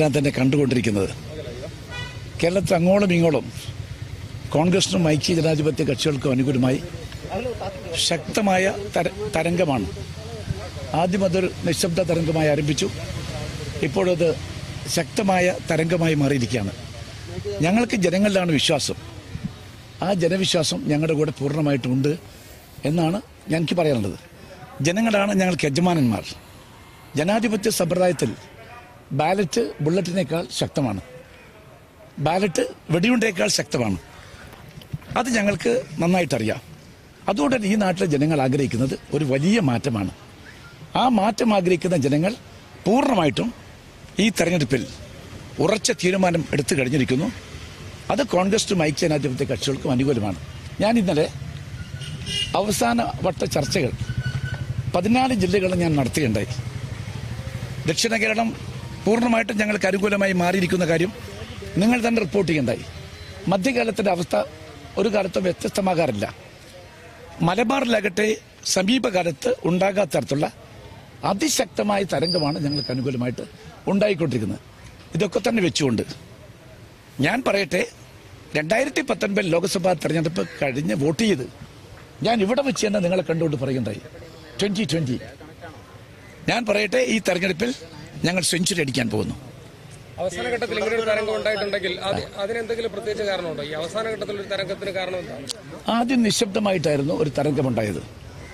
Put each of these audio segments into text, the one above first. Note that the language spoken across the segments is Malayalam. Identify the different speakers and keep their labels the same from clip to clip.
Speaker 1: ഞാൻ തന്നെ കണ്ടുകൊണ്ടിരിക്കുന്നത് കേരളത്തിൽ അങ്ങോളം ഇങ്ങോളം കോൺഗ്രസിനും ഐക്യ ജനാധിപത്യ കക്ഷികൾക്കും അനുകൂലമായി ശക്തമായ തര- തരംഗമാണ് ആദ്യം അതൊരു നിശബ്ദ തരംഗമായി ആരംഭിച്ചു ഇപ്പോഴത് ശക്തമായ തരംഗമായി മാറിയിരിക്കുകയാണ് ഞങ്ങൾക്ക് ജനങ്ങളിലാണ് വിശ്വാസം ആ ജനവിശ്വാസം ഞങ്ങളുടെ കൂടെ പൂർണ്ണമായിട്ടുണ്ട് എന്നാണ് ഞങ്ങൾക്ക് പറയാനുള്ളത് ജനങ്ങളാണ് ഞങ്ങൾക്ക് യജമാനന്മാർ ജനാധിപത്യ സമ്പ്രദായത്തിൽ ബാലറ്റ് ബുള്ളറ്റിനേക്കാൾ ശക്തമാണ് ബാലറ്റ് വെടിയുണ്ടേക്കാൾ ശക്തമാണ് അത് ഞങ്ങൾക്ക് നന്നായിട്ടറിയാം അതുകൊണ്ട് തന്നെ ഈ നാട്ടിലെ ജനങ്ങൾ ആഗ്രഹിക്കുന്നത് ഒരു വലിയ മാറ്റമാണ് ആ മാറ്റം ആഗ്രഹിക്കുന്ന ജനങ്ങൾ പൂർണ്ണമായിട്ടും ഈ തെരഞ്ഞെടുപ്പിൽ ഉറച്ച തീരുമാനം എടുത്തു കഴിഞ്ഞിരിക്കുന്നു അത് കോൺഗ്രസിനും ഐക്യ ജനാധിപത്യ കക്ഷികൾക്കും അനുകൂലമാണ് ഞാൻ ഇന്നലെ അവസാന വട്ട ചർച്ചകൾ പതിനാല് ജില്ലകളിൽ ഞാൻ നടത്തുകയുണ്ടായി ദക്ഷിണ കേരളം പൂർണ്ണമായിട്ടും ഞങ്ങൾക്ക് അനുകൂലമായി മാറിയിരിക്കുന്ന കാര്യം നിങ്ങൾ തന്നെ റിപ്പോർട്ട് ചെയ്യണ്ടായി മധ്യകാലത്തിന്റെ അവസ്ഥ ഒരു കാലത്തും വ്യത്യസ്തമാകാറില്ല മലബാറിലാകട്ടെ സമീപകാലത്ത് ഉണ്ടാകാത്ത തരത്തിലുള്ള അതിശക്തമായ തരംഗമാണ് ഞങ്ങൾക്ക് അനുകൂലമായിട്ട് ഉണ്ടായിക്കൊണ്ടിരിക്കുന്നത് ഇതൊക്കെ തന്നെ വെച്ചുകൊണ്ട് ഞാൻ പറയട്ടെ രണ്ടായിരത്തി പത്തൊൻപത് ലോക്സഭാ തെരഞ്ഞെടുപ്പ് കഴിഞ്ഞ് വോട്ട് ചെയ്ത് ഞാൻ ഇവിടെ വെച്ച് തന്നെ നിങ്ങളെ കണ്ടുകൊണ്ട് പറയുണ്ടായി ട്വന്റി ട്വന്റി ഞാൻ പറയട്ടെ ഈ തെരഞ്ഞെടുപ്പിൽ ഞങ്ങൾ സെഞ്ചുറി അടിക്കാൻ പോകുന്നു
Speaker 2: അവസാന ഘട്ടത്തിൽ ഇങ്ങനെ ഒരു തരംഗം ഉണ്ടായിട്ടുണ്ടെങ്കിൽ അത് അതിനെന്തെങ്കിലും പ്രത്യേകിച്ച് കാരണമുണ്ടോ ഈ അവസാന ഘട്ടത്തിൽ ഒരു തരംഗത്തിന് കാരണം എന്താണ്
Speaker 1: ആദ്യം നിശബ്ദമായിട്ടായിരുന്നു ഒരു തരംഗമുണ്ടായത്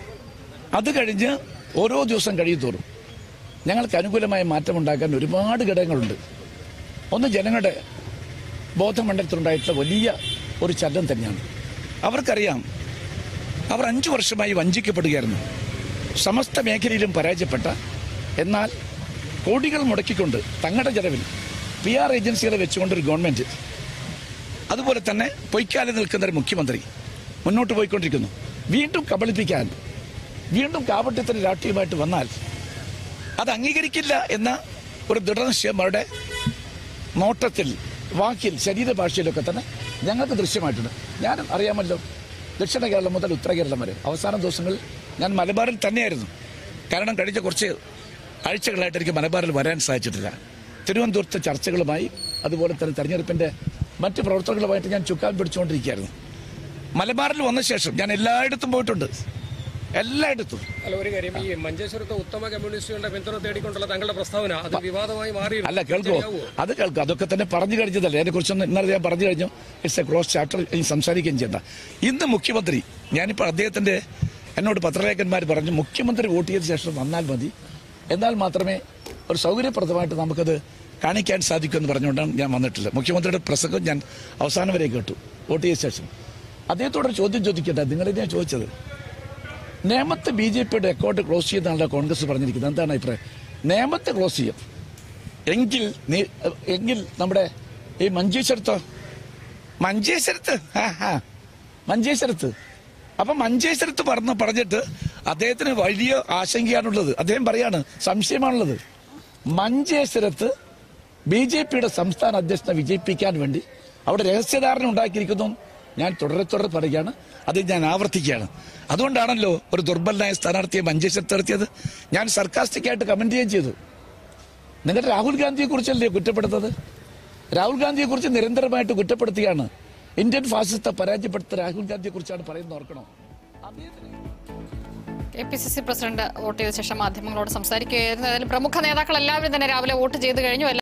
Speaker 1: അത് കഴിഞ്ഞ് ഓരോ ദിവസം കഴിയുന്തോറും ഞങ്ങൾക്ക് അനുകൂലമായ മാറ്റമുണ്ടാക്കാൻ ഒരുപാട് ഘടകങ്ങളുണ്ട് ഒന്ന് ജനങ്ങളുടെ ബോധമണ്ഡലത്തിലുണ്ടായിട്ടുള്ള വലിയ ഒരു ചലനം തന്നെയാണ് അവർക്കറിയാം അവർ അഞ്ചു വർഷമായി വഞ്ചിക്കപ്പെടുകയായിരുന്നു സമസ്ത മേഖലയിലും പരാജയപ്പെട്ട എന്നാൽ കോടികൾ മുടക്കിക്കൊണ്ട് തങ്ങളുടെ ചെലവിൽ പി ആർ ഏജൻസികളെ വെച്ചുകൊണ്ടൊരു ഗവൺമെന്റ് അതുപോലെ തന്നെ പൊയ്ക്കാലെ നിൽക്കുന്ന ഒരു മുഖ്യമന്ത്രി മുന്നോട്ട് പോയിക്കൊണ്ടിരിക്കുന്നു വീണ്ടും കബളിപ്പിക്കാൻ വീണ്ടും കാപട്യത്തിന് രാഷ്ട്രീയമായിട്ട് വന്നാൽ അത് അംഗീകരിക്കില്ല എന്ന ഒരു ദൃഢനിശ്ചയം അവരുടെ നോട്ടത്തിൽ വാക്കിൽ ശരീരഭാഷയിലൊക്കെ തന്നെ ഞങ്ങൾക്ക് ദൃശ്യമായിട്ടുണ്ട് ഞാൻ അറിയാമല്ലോ ദക്ഷിണ കേരളം മുതൽ ഉത്തര കേരളം വരെ അവസാന ദിവസങ്ങളിൽ ഞാൻ മലബാറിൽ തന്നെയായിരുന്നു കാരണം കഴിഞ്ഞ കുറച്ച് ആഴ്ചകളായിട്ട് എനിക്ക് മലബാറിൽ വരാൻ സാധിച്ചിട്ടില്ല തിരുവനന്തപുരത്തെ ചർച്ചകളുമായി അതുപോലെ തന്നെ തെരഞ്ഞെടുപ്പിന്റെ മറ്റ് പ്രവർത്തനങ്ങളുമായിട്ട് ഞാൻ ചുക്കാൻ പിടിച്ചുകൊണ്ടിരിക്കുകയായിരുന്നു മലബാറിൽ വന്ന ശേഷം ഞാൻ എല്ലായിടത്തും പോയിട്ടുണ്ട് എല്ലായിടത്തും
Speaker 2: അല്ല ഒരു കാര്യം ഈ മഞ്ചേശ്വരത്തെ ഉത്തമ കമ്മ്യൂണിസ്റ്റുകളുടെ പിന്തുണ തേടിക്കൊണ്ടുള്ള തങ്ങളുടെ പ്രസ്താവന അത് വിവാദമായി മാറി
Speaker 1: അല്ല കേൾക്കോ അത് കേൾക്കും അതൊക്കെ തന്നെ പറഞ്ഞു കഴിഞ്ഞതല്ലേ അതിനെ കുറിച്ചൊന്ന് ഇന്നലെ ഞാൻ പറഞ്ഞു കഴിഞ്ഞു ഇറ്റ്സ് എ ക്രോസ് ചാപ്റ്റർ ഇനി സംസാരിക്കുകയും ചെയ്യണ്ട ഇന്ന് മുഖ്യമന്ത്രി ഞാനിപ്പോൾ അദ്ദേഹത്തിന്റെ എന്നോട് പത്രലേഖന്മാർ പറഞ്ഞു മുഖ്യമന്ത്രി വോട്ട് ചെയ്ത ശേഷം വന്നാൽ മതി എന്നാൽ മാത്രമേ ഒരു സൗകര്യപ്രദമായിട്ട് നമുക്കത് കാണിക്കാൻ സാധിക്കൂ എന്ന് പറഞ്ഞുകൊണ്ടാണ് ഞാൻ വന്നിട്ടില്ല മുഖ്യമന്ത്രിയുടെ പ്രസംഗം ഞാൻ അവസാനം വരെ കേട്ടു വോട്ട് ചെയ്ത ശേഷം അദ്ദേഹത്തോടൊരു ചോദ്യം ചോദിക്കട്ടെ നിങ്ങളിതിനാ ചോദിച്ചത് നേമത്ത് ബി ജെ പിയുടെ അക്കൗണ്ട് ക്ലോസ് ചെയ്യുന്നതാണല്ലോ കോൺഗ്രസ് പറഞ്ഞിരിക്കുന്നത് എന്താണ് അഭിപ്രായം നേമത്ത് ക്ലോസ് ചെയ്യും എങ്കിൽ നീ- എങ്കിൽ നമ്മുടെ ഈ മഞ്ചേശ്വരത്തോ മഞ്ചേശ്വരത്ത് ആ ആ മഞ്ചേശ്വരത്ത് അപ്പൊ മഞ്ചേശ്വരത്ത് പറഞ്ഞ പറഞ്ഞിട്ട് അദ്ദേഹത്തിന് വലിയ ആശങ്കയാണുള്ളത് അദ്ദേഹം പറയാണ് സംശയമാണുള്ളത് മഞ്ചേശ്വരത്ത് ബി ജെ പിയുടെ സംസ്ഥാന അധ്യക്ഷനെ വിജയിപ്പിക്കാൻ വേണ്ടി അവിടെ രഹസ്യധാരണ ഉണ്ടാക്കിയിരിക്കുന്നു ഞാൻ തുടരെ തുടരെ പറയുകയാണ് അത് ഞാൻ ആവർത്തിക്കുകയാണ് അതുകൊണ്ടാണല്ലോ ഒരു ദുർബലനായ സ്ഥാനാർത്ഥിയെ മഞ്ചേശ്വരത്ത് നിർത്തിയത് ഞാൻ സർക്കാസ്റ്റിക്കായിട്ട് കമന്റ് ചെയ്യുകയും ചെയ്തു നിങ്ങളുടെ രാഹുൽ ഗാന്ധിയെ കുറിച്ചല്ലേ കുറ്റപ്പെടുത്തത് രാഹുൽ ഗാന്ധിയെ കുറിച്ച് നിരന്തരമായിട്ട് കുറ്റപ്പെടുത്തുകയാണ് ഇന്ത്യൻ ഫാസിസത്തെ പരാജയപ്പെടുത്ത രാഹുൽ ഗാന്ധിയെ കുറിച്ചാണ് പറയുന്നത് ഓർക്കണം
Speaker 3: K P C C president vote ചെയ്ത ശേഷം മാധ്യമങ്ങളോട് സംസാരിക്കുകയായിരുന്നു ഏതായാലും പ്രമുഖ നേതാക്കൾ എല്ലാവരും തന്നെ രാവിലെ വോട്ട് ചെയ്ത് കഴിഞ്ഞു